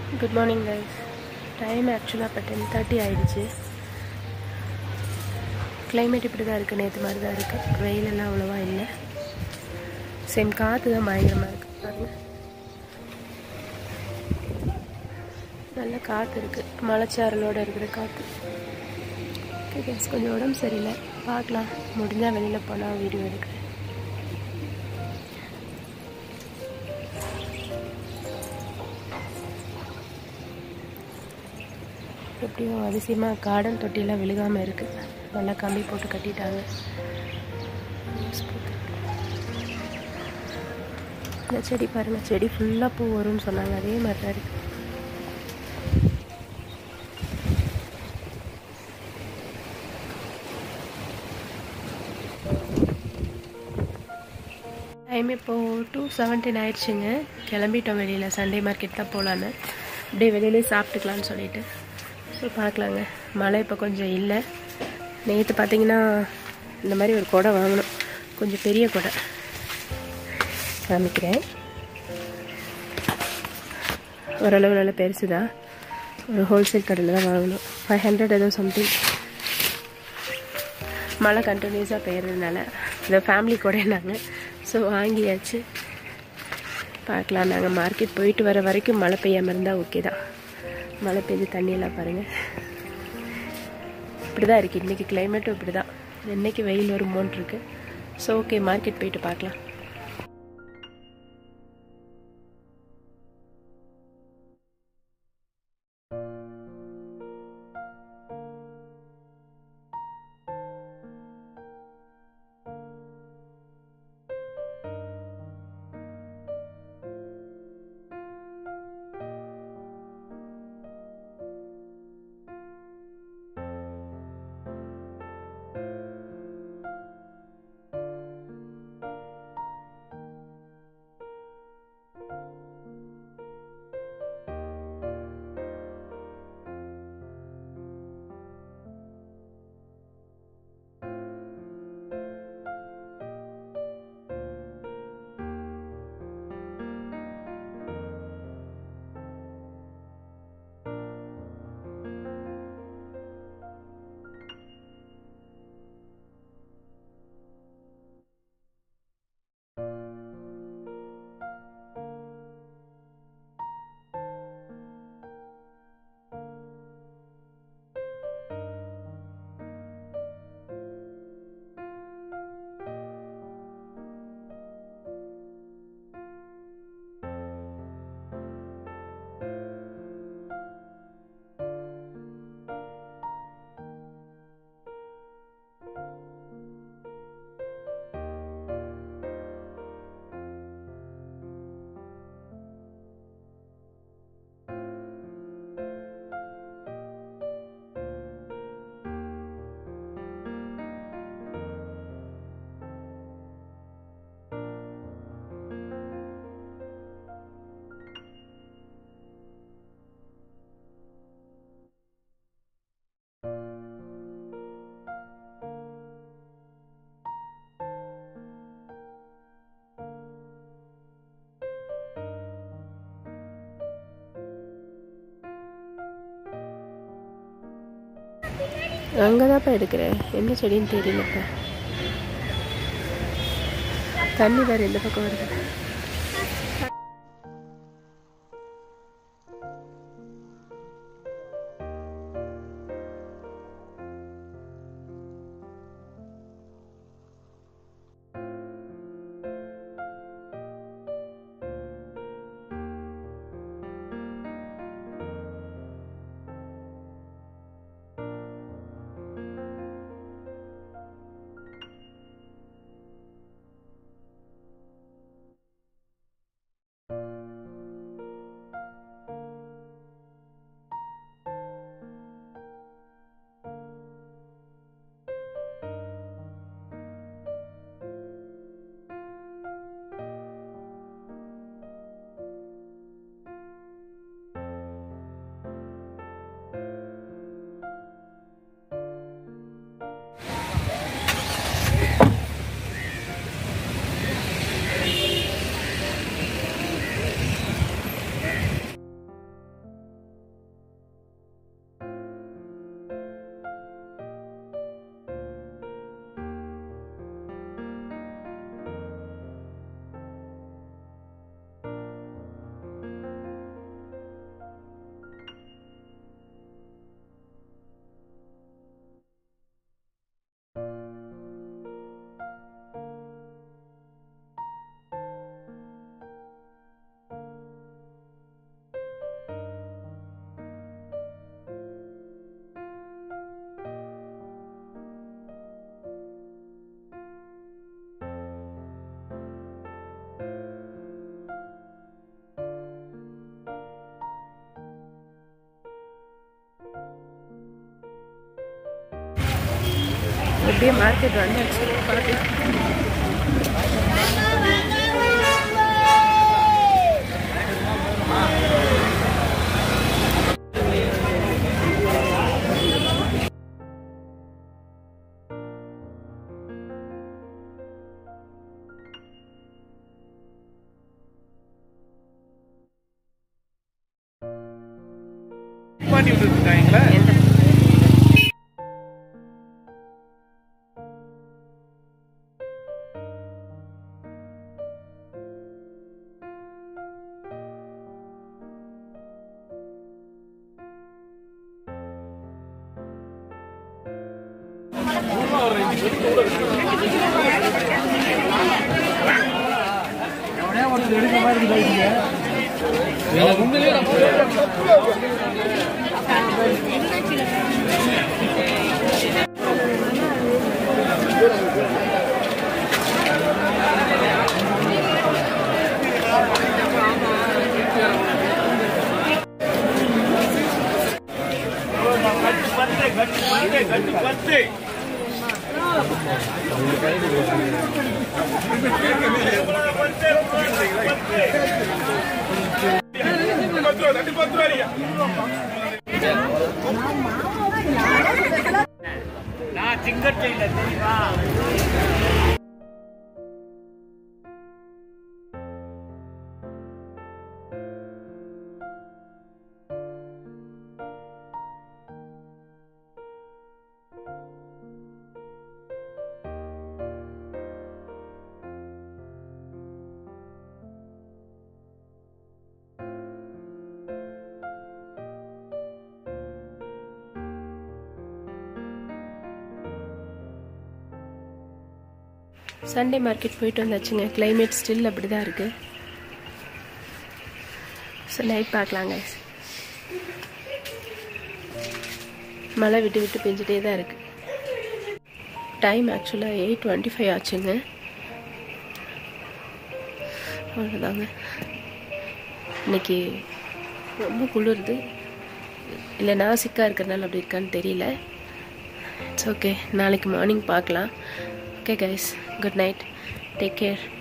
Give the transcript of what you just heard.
good morning guys time ஆக்சுவலாக இப்போ ten thirty ஆயிடுச்சு கிளைமேட் இப்படி தான் இருக்குது நேற்று மாதிரி தான் இருக்குது வெயிலெல்லாம் அவ்வளோவா இல்லை சேம் காற்று தான் பயங்கரமாக இருக்குது பாருங்க நல்ல காற்று இருக்குது மலைச்சாரலோடு இருக்கிற காற்று ஓகே கைஸ் கொஞ்சம் உடம்பு சரியில்லை பார்க்கலாம் முடிஞ்சால் வெளியில் போனால் வீடியோ எடுக்கிறேன் எப்படியோ அதிசயமாக கார்டன் தொட்டியெல்லாம் விழுகாமல் இருக்குது நல்லா கம்பி போட்டு கட்டிட்டாங்க இந்த செடி பாருங்கள் செடி ஃபுல்லாக பூ வரும்னு சொன்னாங்க அதே மாதிரி தான் இருக்குது டைம் இப்போது டூ செவன்டீன் ஆயிடுச்சுங்க கிளம்பிட்டோம் வெளியில் சண்டே மார்க்கெட் தான் போகலான்னு அப்படியே வெளியிலே சாப்பிட்டுக்கலான்னு சொல்லிட்டு ஸோ பார்க்கலாங்க மழை இப்போ கொஞ்சம் இல்லை நேற்று பார்த்தீங்கன்னா இந்த மாதிரி ஒரு குடை வாங்கணும் கொஞ்சம் பெரிய குடை காமிக்கிறேன் ஓரளவு நல்ல பெருசு தான் ஒரு ஹோல்சேல் கடையில் தான் வாங்கணும் ஃபைவ் ஹண்ட்ரட் ஏதோ சம்திங் மழை கண்டினியூஸாக பெய்யறதுனால இந்த ஃபேமிலி கூட நாங்கள் ஸோ வாங்கியாச்சு பார்க்கலாம் நாங்கள் மார்க்கெட் போயிட்டு வர வரைக்கும் மழை பெய்யாமல் இருந்தால் ஓகே தான் மழை பெய்து தண்ணியெல்லாம் பாருங்கள் இப்படி தான் இருக்குது இன்றைக்கி கிளைமேட்டும் இப்படி தான் என்றைக்கு வெயில் வருமோன்ட்டு இருக்கு ஸோ ஓகே மார்க்கெட் போயிட்டு பார்க்கலாம் அங்கே தான்ப்பா எடுக்கிறேன் என்ன செடின்னு தெரியலப்பா தண்ணி வேறு எந்த பக்கம் வருது எப்படியே மார்க்கெட் வந்தாச்சு பார்க்கலாம் மாட்டி விட்டுருக்காங்களா எந்த நான் சிங்கட்டை இல்ல தெரியுமா சண்டே மார்க்கெட் போயிட்டு வந்தாச்சுங்க கிளைமேட் ஸ்டில் அப்படி தான் இருக்குது ஸோ நைட் பார்க்கலாங்க மழை விட்டு விட்டு பெஞ்சிட்டே தான் இருக்கு டைம் ஆக்சுவலாக எயிட் டுவெண்ட்டி ஃபைவ் ஆச்சுங்க அவ்வளோதாங்க இன்னைக்கு ரொம்ப குளிருது இல்லை நான் சிக்காக இருக்கிறனால அப்படி இருக்கான்னு தெரியல இட்ஸ் ஓகே நாளைக்கு மார்னிங் பார்க்கலாம் okay guys good night take care